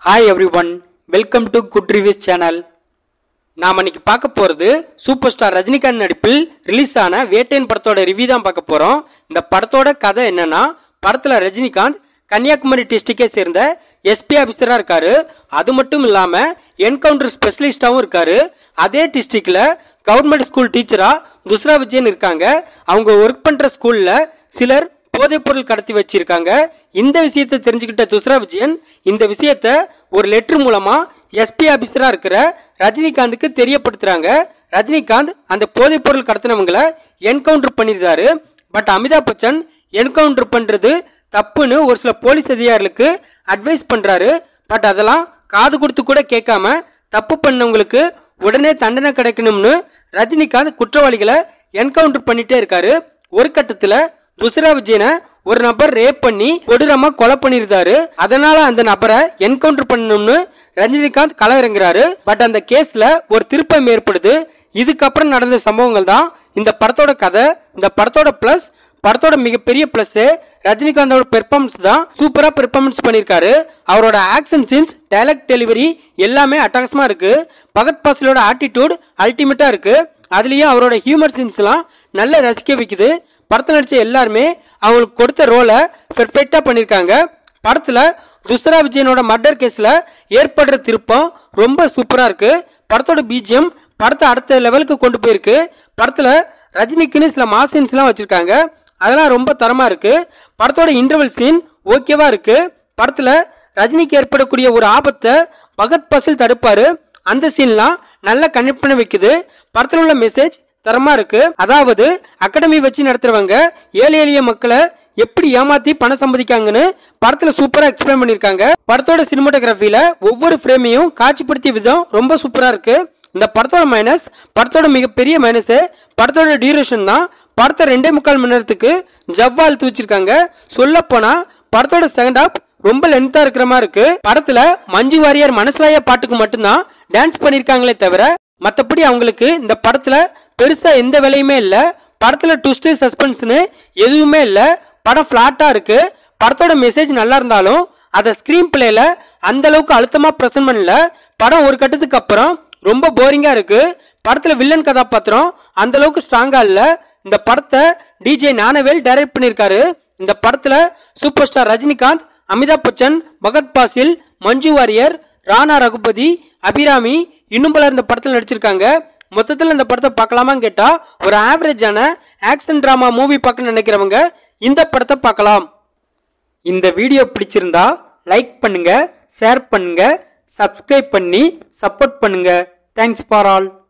hi everyone welcome to good reviews channel நாம் இன்னைக்கு பார்க்க போகிறது சூப்பர் ஸ்டார் ரஜினிகாந்த் நடிப்பில் ரிலீஸ் ஆன வேட்டையன் படத்தோட ரிவ்யூ தான் பார்க்க போகிறோம் இந்த படத்தோட கதை என்னன்னா படத்தில் ரஜினிகாந்த் கன்னியாகுமரி டிஸ்ட்ரிக்டை சேர்ந்த எஸ்பி ஆஃபீஸராக இருக்காரு அது மட்டும் இல்லாமல் என்கவுண்டர் ஸ்பெஷலிஸ்டாகவும் இருக்காரு அதே டிஸ்ட்ரிக்டில் கவர்மெண்ட் ஸ்கூல் டீச்சராக துஸ்ரா விஜயன் இருக்காங்க அவங்க ஒர்க் பண்ணுற ஸ்கூலில் சிலர் போதைப்பொருள் கடத்தி வச்சிருக்காங்க இந்த விஷயத்தை தெரிஞ்சுக்கிட்ட துஸ்ரா விஜயன் இந்த விஷயத்த ஒரு லெட்டர் மூலமா எஸ்பி ஆபீசரா இருக்கிற ரஜினிகாந்துக்கு தெரியப்படுத்துறாங்க ரஜினிகாந்த் அந்த போதைப்பொருள் கடத்தினவங்களை என்கவுண்டர் பண்ணியிருந்தாரு பட் அமிதாப் பச்சன் என்கவுண்டர் பண்றது தப்புன்னு ஒரு சில போலீஸ் அதிகாரிகளுக்கு அட்வைஸ் பண்றாரு பட் அதெல்லாம் காது கொடுத்து கூட கேட்காம தப்பு பண்ணவங்களுக்கு உடனே தண்டனை கிடைக்கணும்னு ரஜினிகாந்த் குற்றவாளிகளை என்கவுண்டர் பண்ணிட்டே இருக்காரு ஒரு கட்டத்துல துஸ்ரா விஜயனை ஒரு நபர் ரேப் பண்ணி கொடூரமா கொலை பண்ணியிருந்தாரு அதனால அந்த நபரை என்கவுண்டர் பண்ணணும்னு ரஜினிகாந்த் கள இறங்குறாரு பட் அந்த கேஸ்ல ஒரு திருப்பம் ஏற்படுது இதுக்கப்புறம் நடந்த சம்பவங்கள் தான் இந்த படத்தோட கதை இந்த படத்தோட பிளஸ் படத்தோட மிகப்பெரிய பிளஸ் ரஜினிகாந்தோட பெர்ஃபார்மன்ஸ் தான் சூப்பரா பெர்ஃபார்மன்ஸ் பண்ணியிருக்காரு அவரோட ஆக்ஷன் சீன்ஸ் டைலாக் டெலிவரி எல்லாமே அட்டகாசமா இருக்கு பகத் பாசிலோட ஆட்டிடியூட் அல்டிமேட்டா இருக்கு அதுலயும் அவரோட ஹியூமர் சீன்ஸ்லாம் நல்ல ரசிக்க வைக்குது படத்தில் நடிச்ச எல்லாருமே அவங்களுக்கு கொடுத்த ரோலை பெர்ஃபெக்டா பண்ணியிருக்காங்க படத்துல துஸ்ரா விஜயனோட மர்டர் கேஸ்ல ஏற்படுற திருப்பம் ரொம்ப சூப்பரா இருக்கு படத்தோட பிஜிஎம் படத்தை அடுத்த லெவலுக்கு கொண்டு போயிருக்கு படத்துல ரஜினிக்குன்னு சில மாஸ் சீன்ஸ்லாம் வச்சிருக்காங்க அதெல்லாம் ரொம்ப தரமா இருக்கு படத்தோட இன்டர்வல் சீன் ஓகேவா இருக்கு படத்துல ரஜினிக்கு ஏற்படக்கூடிய ஒரு ஆபத்தை பகத் பசில் தடுப்பாரு அந்த சீன்லாம் நல்லா கனெக்ட் பண்ண வைக்குது படத்துல உள்ள மெசேஜ் தரமா இருக்கு அதாவது அகாடமி வச்சு நடத்துறவங்க ஏழை எளிய மக்களை எப்படி ஏமாத்தி பணம் சம்பாதிக்காங்கன்னு படத்துல சூப்பரா எக்ஸ்பிளைன் பண்ணிருக்காங்க படத்தோட சினிமாட்டோகிராஃபில ஒவ்வொரு ஃப்ரேமையும் காட்சிப்படுத்திய விதம் ரொம்ப சூப்பரா இருக்கு இந்த படத்தோட மைனஸ் படத்தோட மிகப்பெரிய மைனஸ் படத்தோட டியூரேஷன் தான் படத்தை ரெண்டே முக்கால் மணி நேரத்துக்கு ஜவ்வா இழுத்து வச்சிருக்காங்க சொல்ல போனா படத்தோட செகண்ட் ஹாஃப் ரொம்ப லென்த்தா இருக்கிற மாதிரி இருக்கு படத்துல மஞ்சு வாரியர் மனசுலாய பாட்டுக்கு மட்டும்தான் டான்ஸ் பண்ணிருக்காங்களே தவிர மத்தபடி அவங்களுக்கு இந்த படத்துல பெருசா எந்த வேலையுமே இல்ல படத்துல ட்விஸ்ட் சஸ்பென்ஸ்னு எதுவுமே இல்ல படம் பிளாட்டா இருக்கு படத்தோட மெசேஜ் நல்லா இருந்தாலும் அதை ஸ்கிரீன் பிளேல அந்த அளவுக்கு அழுத்தமா பிரசன்ட் பண்ணல படம் ஒரு கட்டத்துக்கு அப்புறம் ரொம்ப போரிங்கா இருக்கு படத்துல வில்லன் கதாபாத்திரம் அந்த அளவுக்கு ஸ்ட்ராங்கா இல்ல இந்த படத்தை டிஜே ஞானவேல் டைரக்ட் பண்ணியிருக்காரு இந்த படத்துல சூப்பர் ஸ்டார் ரஜினிகாந்த் அமிதாப் பச்சன் பகத் பாசில் மஞ்சு வாரியர் ராணா ரகுபதி அபிராமி இன்னும் பலர் இந்த படத்தில் நடிச்சிருக்காங்க மொத்தத்தில் இந்த படத்தை பார்க்கலாமான்னு கேட்டா ஒரு ஆவரேஜான ஆக்ஷன் டிராமா மூவி பார்க்க நினைக்கிறவங்க இந்த படத்தை பார்க்கலாம் இந்த வீடியோ பிடிச்சிருந்தா லைக் பண்ணுங்க ஷேர் பண்ணுங்க சப்ஸ்கிரைப் பண்ணி சப்போர்ட் பண்ணுங்க தேங்க்ஸ் ஃபார் ஆல்